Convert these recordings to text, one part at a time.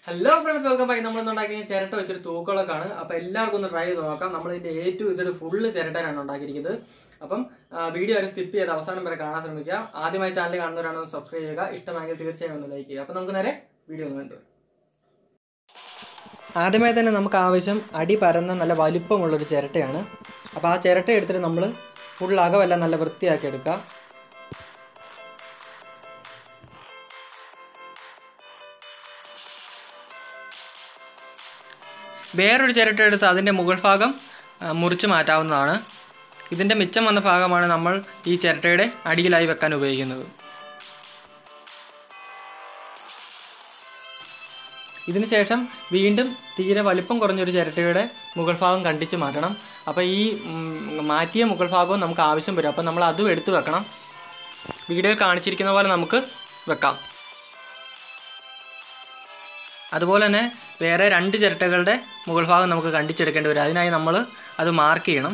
hello friends welcome back നമ്മൾ ഉണ്ടാക്കിയ ചിരട്ട വെച്ചൊരു തൂക്കളൊക്കെയാണ് അപ്പൊ എല്ലാവർക്കും ഒന്ന് ട്രൈ ചെയ്ത് നോക്കാം നമ്മൾ ഇതിന്റെ എ ടു ഇസഡ് ഫുള്ള് ചിരട്ടനാണ് ഉണ്ടാക്കിയിരിക്കുന്നത് അപ്പം ആ, വീഡിയോ വരെ സ്കിപ്പ് ചെയ്ത് അവസാനം വരെ കാണാൻ ശ്രമിക്കുക ആദ്യമായി ചാനൽ കാണുന്നവരാണ് സബ്സ്ക്രൈബ് ചെയ്യുക ഇഷ്ടമായെങ്കിൽ തീർച്ചയായും ഒന്ന് ലൈക്ക് ചെയ്യുക അപ്പൊ നമുക്ക് നേരെ വീഡിയോ ഒന്ന് കണ്ടു ആദ്യമായി തന്നെ നമുക്ക് ആവശ്യം അടി പരന്ന നല്ല വലിപ്പമുള്ളൊരു ചിരട്ടയാണ് അപ്പോൾ ആ ചിരട്ട എടുത്തിട്ട് നമ്മൾ ഫുൾ അകമെല്ലാം നല്ല വൃത്തിയാക്കി എടുക്കുക വേറൊരു ചിരട്ട എടുത്ത് അതിൻ്റെ മുകൾ ഭാഗം ആ, മുറിച്ച് മാറ്റാവുന്നതാണ് ഇതിൻ്റെ മിച്ചം വന്ന ഭാഗമാണ് നമ്മൾ ഈ ചിരട്ടയുടെ അടിയിലായി വെക്കാൻ ഉപയോഗിക്കുന്നത് ഇതിനുശേഷം വീണ്ടും തീരെ വലിപ്പം കുറഞ്ഞൊരു ചിരട്ടയുടെ മുകൾ ഭാഗം കണ്ടിച്ച് മാറ്റണം അപ്പോൾ ഈ ഉം, മാറ്റിയ മുകൾ ഭാഗവും നമുക്ക് ആവശ്യം വരും അപ്പോൾ നമ്മൾ അതും എടുത്തു വെക്കണം വീഡിയോയിൽ കാണിച്ചിരിക്കുന്ന പോലെ നമുക്ക് വെക്കാം അതുപോലെ തന്നെ വേറെ രണ്ട് ചിരട്ടകളുടെ മുകൾ ഭാഗം നമുക്ക് കണ്ടിച്ചെടുക്കേണ്ടി വരും അതിനായി നമ്മൾ അത് മാർക്ക് ചെയ്യണം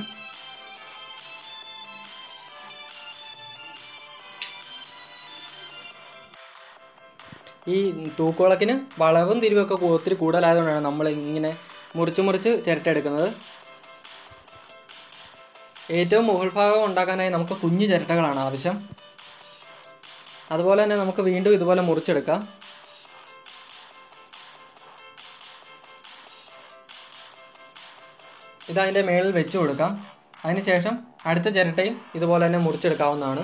ഈ തൂക്കുവിളക്കിന് വളവും തിരിവൊക്കെ കൂ- ഒത്തിരി കൂടുതലായതുകൊണ്ടാണ് നമ്മൾ ഇങ്ങനെ മുറിച്ച് മുറിച്ച് ചിരട്ട എടുക്കുന്നത് ഏറ്റവും മുകൾ ഭാഗം ഉണ്ടാക്കാനായി നമുക്ക് കുഞ്ഞു ചിരട്ടകളാണ് ആവശ്യം അതുപോലെ തന്നെ നമുക്ക് വീണ്ടും ഇതുപോലെ മുറിച്ചെടുക്കാം ഇത് അതിൻ്റെ മേളിൽ വെച്ച് കൊടുക്കാം അതിനുശേഷം അടുത്ത ചിരട്ടയും ഇതുപോലെ തന്നെ മുറിച്ചെടുക്കാവുന്നതാണ്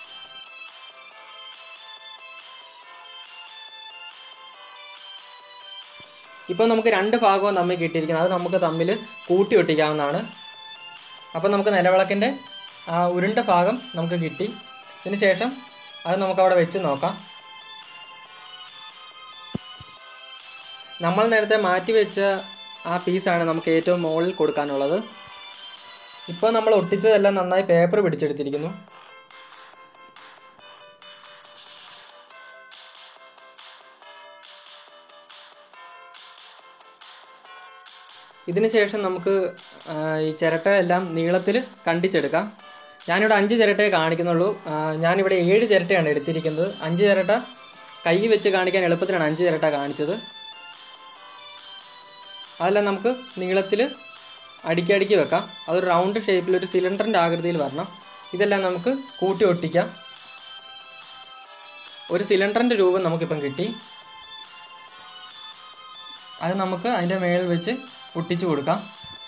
ഇപ്പോൾ നമുക്ക് രണ്ട് ഭാഗവും തമ്മിൽ കിട്ടിയിരിക്കുന്നത് അത് നമുക്ക് തമ്മിൽ കൂട്ടി ഒട്ടിക്കാവുന്നതാണ് അപ്പോൾ നമുക്ക് നിലവിളക്കിൻ്റെ ആ ഉരുണ്ട ഭാഗം നമുക്ക് കിട്ടി ഇതിന് ശേഷം അത് നമുക്ക് അവിടെ വെച്ച് നോക്കാം നമ്മൾ നേരത്തെ മാറ്റി വെച്ച ആ പീസാണ് നമുക്ക് ഏറ്റവും മുകളിൽ കൊടുക്കാനുള്ളത് ഇപ്പോൾ നമ്മൾ ഒട്ടിച്ചതെല്ലാം നന്നായി പേപ്പർ പിടിച്ചെടുത്തിരിക്കുന്നു ഇതിന് ശേഷം നമുക്ക് ആ, ഈ ചിരട്ട എല്ലാം നീളത്തിൽ കണ്ടിച്ചെടുക്കാം ഞാനിവിടെ അഞ്ച് ചിരട്ടയെ കാണിക്കുന്നുള്ളൂ ആ, ഞാനിവിടെ ഏഴ് ചിരട്ടയാണ് എടുത്തിരിക്കുന്നത് അഞ്ച് ചിരട്ട കൈ വെച്ച് കാണിക്കാൻ എളുപ്പത്തിലാണ് അഞ്ച് ചിരട്ട കാണിച്ചത് അതെല്ലാം നമുക്ക് നീളത്തിൽ അടുക്കി അടുക്കി വെക്കാം അതൊരു റൗണ്ട് ഷേപ്പിൽ ഒരു സിലിണ്ടറിൻ്റെ ആകൃതിയിൽ വരണം ഇതെല്ലാം നമുക്ക് കൂട്ടി ഒട്ടിക്കാം ഒരു സിലിണ്ടറിൻ്റെ രൂപം നമുക്കിപ്പം കിട്ടി അത് നമുക്ക് അതിൻ്റെ മേളിൽ വെച്ച് ഒട്ടിച്ചു കൊടുക്കാം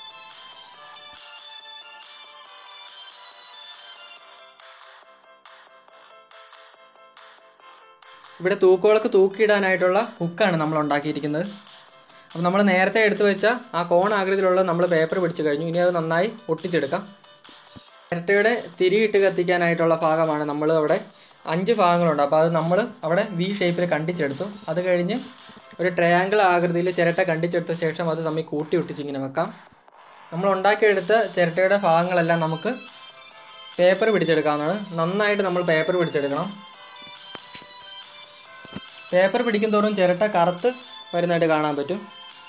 ഇവിടെ തൂക്കുകളൊക്കെ തൂക്കിയിടാനായിട്ടുള്ള ഹുക്കാണ് നമ്മൾ ഉണ്ടാക്കിയിരിക്കുന്നത് അപ്പോൾ നമ്മൾ നേരത്തെ എടുത്തു വെച്ച ആ കോൺ ആകൃതിയിലുള്ള നമ്മൾ പേപ്പർ പിടിച്ചു കഴിഞ്ഞു ഇനി അത് നന്നായി ഒട്ടിച്ചെടുക്കാം ചിരട്ടയുടെ തിരിയിട്ട് കത്തിക്കാനായിട്ടുള്ള ഭാഗമാണ് നമ്മൾ അവിടെ അഞ്ച് ഭാഗങ്ങളുണ്ട് അപ്പോൾ അത് നമ്മൾ അവിടെ വി ഷേപ്പിൽ കണ്ടിച്ചെടുത്തു അത് കഴിഞ്ഞ് ഒരു ട്രയാങ്കിൾ ആകൃതിയിൽ ചിരട്ട കണ്ടിച്ചെടുത്ത ശേഷം അത് തമ്മിൽ കൂട്ടി ഒട്ടിച്ച് ഇങ്ങനെ വെക്കാം നമ്മൾ ഉണ്ടാക്കിയെടുത്ത ചിരട്ടയുടെ ഭാഗങ്ങളെല്ലാം നമുക്ക് പേപ്പർ പിടിച്ചെടുക്കാവുന്നതാണ് നന്നായിട്ട് നമ്മൾ പേപ്പർ പിടിച്ചെടുക്കണം പേപ്പർ പിടിക്കും തോറും ചിരട്ട കറുത്ത് വരുന്നതായിട്ട് കാണാൻ പറ്റും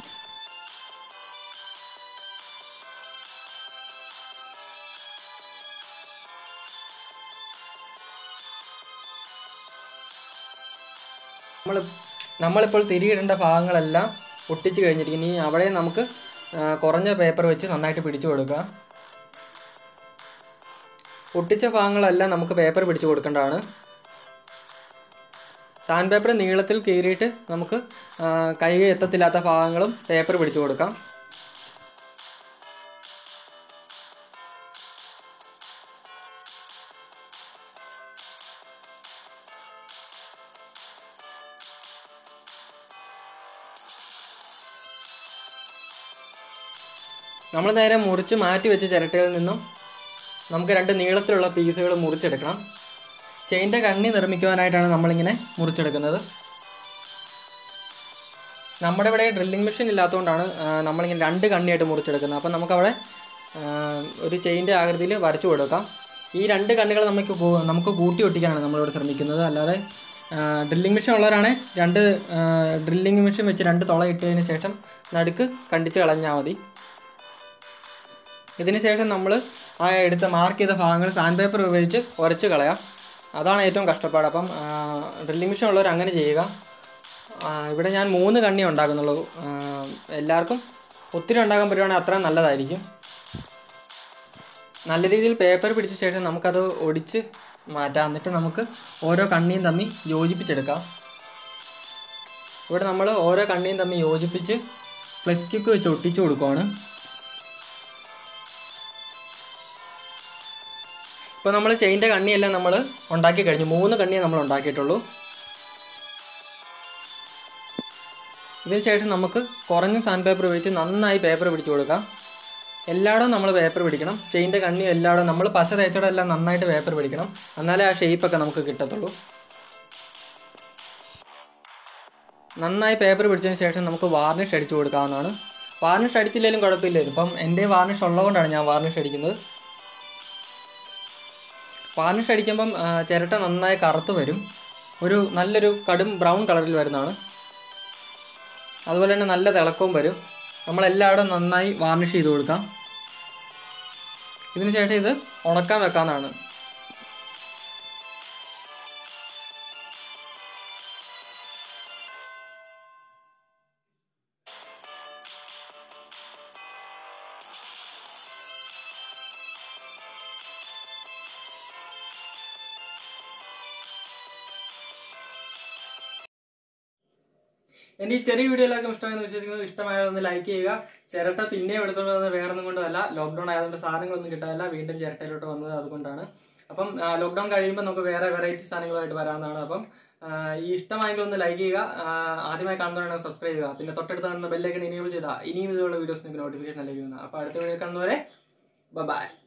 നമ്മൾ നമ്മളിപ്പോൾ തിരിയിടേണ്ട ഭാഗങ്ങളെല്ലാം ഒട്ടിച്ച് കഴിഞ്ഞിരിക്കും ഇനി അവിടെ നമുക്ക് ആ, കുറഞ്ഞ പേപ്പർ വെച്ച് നന്നായിട്ട് പിടിച്ചു കൊടുക്കുക ഒട്ടിച്ച ഭാഗങ്ങളെല്ലാം നമുക്ക് പേപ്പർ പിടിച്ചു കൊടുക്കേണ്ടതാണ് സാൻഡ് പേപ്പർ നീളത്തിൽ കീറിയിട്ട് നമുക്ക് ആ, കൈ എത്തത്തില്ലാത്ത ഭാഗങ്ങളും പേപ്പർ പിടിച്ചു കൊടുക്കാം നമ്മൾ നേരെ മുറിച്ച് മാറ്റി വെച്ച ചിരട്ടയിൽ നിന്നും നമുക്ക് രണ്ട് നീളത്തിലുള്ള പീസുകൾ മുറിച്ചെടുക്കണം ചെയിൻ്റെ കണ്ണി നിർമ്മിക്കുവാനായിട്ടാണ് നമ്മളിങ്ങനെ മുറിച്ചെടുക്കുന്നത് നമ്മുടെ ഇവിടെ ഡ്രില്ലിംഗ് മെഷീൻ ഇല്ലാത്തതുകൊണ്ടാണ് ആ, നമ്മളിങ്ങനെ രണ്ട് കണ്ണിയായിട്ട് മുറിച്ചെടുക്കുന്നത് അപ്പം നമുക്കവിടെ ആ, ഒരു ചെയിൻ്റെ ആകൃതിയിൽ വരച്ചു കൊടുക്കാം ഈ രണ്ട് കണ്ണികൾ നമുക്ക് കൂ- നമുക്ക് കൂട്ടി ഒട്ടിക്കാനാണ് നമ്മളിവിടെ ശ്രമിക്കുന്നത് അല്ലാതെ ഡ്രില്ലിംഗ് മെഷീൻ ഉള്ളവരാണ് രണ്ട് ഡ്രില്ലിംഗ് മെഷീൻ വെച്ച് രണ്ട് തുള ഇട്ടതിന് ശേഷം നടുക്ക് കണ്ടിച്ച് കളഞ്ഞാൽ മതി ഇതിന് ശേഷം നമ്മൾ ആ എടുത്ത മാർക്ക് ചെയ്ത ഭാഗങ്ങൾ സാൻഡ് പേപ്പർ ഉപയോഗിച്ച് ഉരച്ച് കളയാം അതാണ് ഏറ്റവും കഷ്ടപ്പാട് അപ്പം ഡ്രില്ലിംഗ് മെഷീൻ ഉള്ളവർ അങ്ങനെ ചെയ്യുക ആ, ഇവിടെ ഞാൻ മൂന്ന് കണ്ണി ഉണ്ടാക്കുന്നുള്ളൂ ആ, എല്ലാവർക്കും ഒത്തിരി ഉണ്ടാക്കാൻ പറ്റുവാണെങ്കിൽ അത്രയും നല്ലതായിരിക്കും നല്ല രീതിയിൽ പേപ്പർ പിടിച്ച ശേഷം നമുക്കത് ഒടിച്ച് മാറ്റാം എന്നിട്ട് നമുക്ക് ഓരോ കണ്ണിയും തമ്മിൽ യോജിപ്പിച്ചെടുക്കാം ഇവിടെ നമ്മൾ ഓരോ കണ്ണിയും തമ്മിൽ യോജിപ്പിച്ച് ഫ്ലെക്സ് ക്യൂക്ക് വെച്ച് ഒട്ടിച്ചു കൊടുക്കുവാണ് ഇപ്പോൾ നമ്മൾ ചെയിൻ്റെ കണ്ണിയെല്ലാം നമ്മൾ ഉണ്ടാക്കി കഴിഞ്ഞു മൂന്ന് കണ്ണിയേ നമ്മൾ ഉണ്ടാക്കിയിട്ടുള്ളൂ ഇതിന് ശേഷം നമുക്ക് കുറഞ്ഞ സാൻഡ് പേപ്പർ ഉപയോഗിച്ച് നന്നായി പേപ്പർ പിടിച്ചു കൊടുക്കാം എല്ലായിടവും നമ്മൾ പേപ്പർ പിടിക്കണം ചെയിൻ്റെ കണ്ണി എല്ലായിടവും നമ്മൾ പശ തേച്ചയുടെ എല്ലാം നന്നായിട്ട് പേപ്പർ പിടിക്കണം എന്നാലേ ആ ഷേപ്പൊക്കെ നമുക്ക് കിട്ടത്തുള്ളൂ നന്നായി പേപ്പർ പിടിച്ചതിന് ശേഷം നമുക്ക് വാർണിഷ് അടിച്ചു കൊടുക്കാവുന്നതാണ് വാർണിഷ് അടിച്ചില്ലെങ്കിലും കുഴപ്പമില്ല ഇതിപ്പം എൻ്റെ വാർണിഷ് ഉള്ളതുകൊണ്ടാണ് ഞാൻ വാർണിഷ് അടിക്കുന്നത് വാർണിഷ് അടിക്കുമ്പം ആ, ചിരട്ട നന്നായി കറുത്ത് വരും ഒരു നല്ലൊരു കടും ബ്രൗൺ കളറിൽ വരുന്നതാണ് അതുപോലെ തന്നെ നല്ല തിളക്കവും വരും നമ്മളെല്ലായിടും നന്നായി വാർണിഷ് ചെയ്ത് കൊടുക്കാം ഇതിന് ശേഷം ഇത് ഉണക്കാൻ വെക്കാവുന്നതാണ് എന്റെ ഈ ചെറിയ വീഡിയോ എല്ലാവർക്കും ഇഷ്ടമായെന്ന് വിശ്വസിക്കുന്നത് ഇഷ്ടമായത് ഒന്ന് ലൈക്ക് ചെയ്യുക ചിരട്ട പിന്നെ എടുത്തോണ്ട് വന്നത് വേറെ ഒന്നും കൊണ്ടല്ല ലോക്ക്ഡൌൺ ആയതുകൊണ്ട് സാധനങ്ങളൊന്നും കിട്ടാനില്ല വീണ്ടും ചിരട്ടയിലോട്ട് വന്നത് അതുകൊണ്ടാണ് അപ്പം ലോക്ക്ഡൌൺ കഴിയുമ്പോൾ നമുക്ക് വേറെ വെറൈറ്റി സാധനങ്ങളുമായിട്ട് വരാവുന്നതാണ് അപ്പം ആ, ഈ ഇഷ്ടമായെങ്കിൽ ഒന്ന് ലൈക്ക് ചെയ്യുക ആ, ആദ്യമായി കാണുന്നവരാണെങ്കിൽ സബ്സ്ക്രൈബ് ചെയ്യുക പിന്നെ തൊട്ടടുത്ത് കാണുന്ന ബെല്ലൈക്കൺ ഇനേബിൾ ചെയ്താൽ ഇനിയും ഇതുള്ള വീഡിയോസ് നിങ്ങൾക്ക് നോട്ടിഫിക്കേഷൻ ലഭിക്കുന്നതാണ് അപ്പോൾ അടുത്ത വീഡിയോ കാണുന്നവരെ ബൈ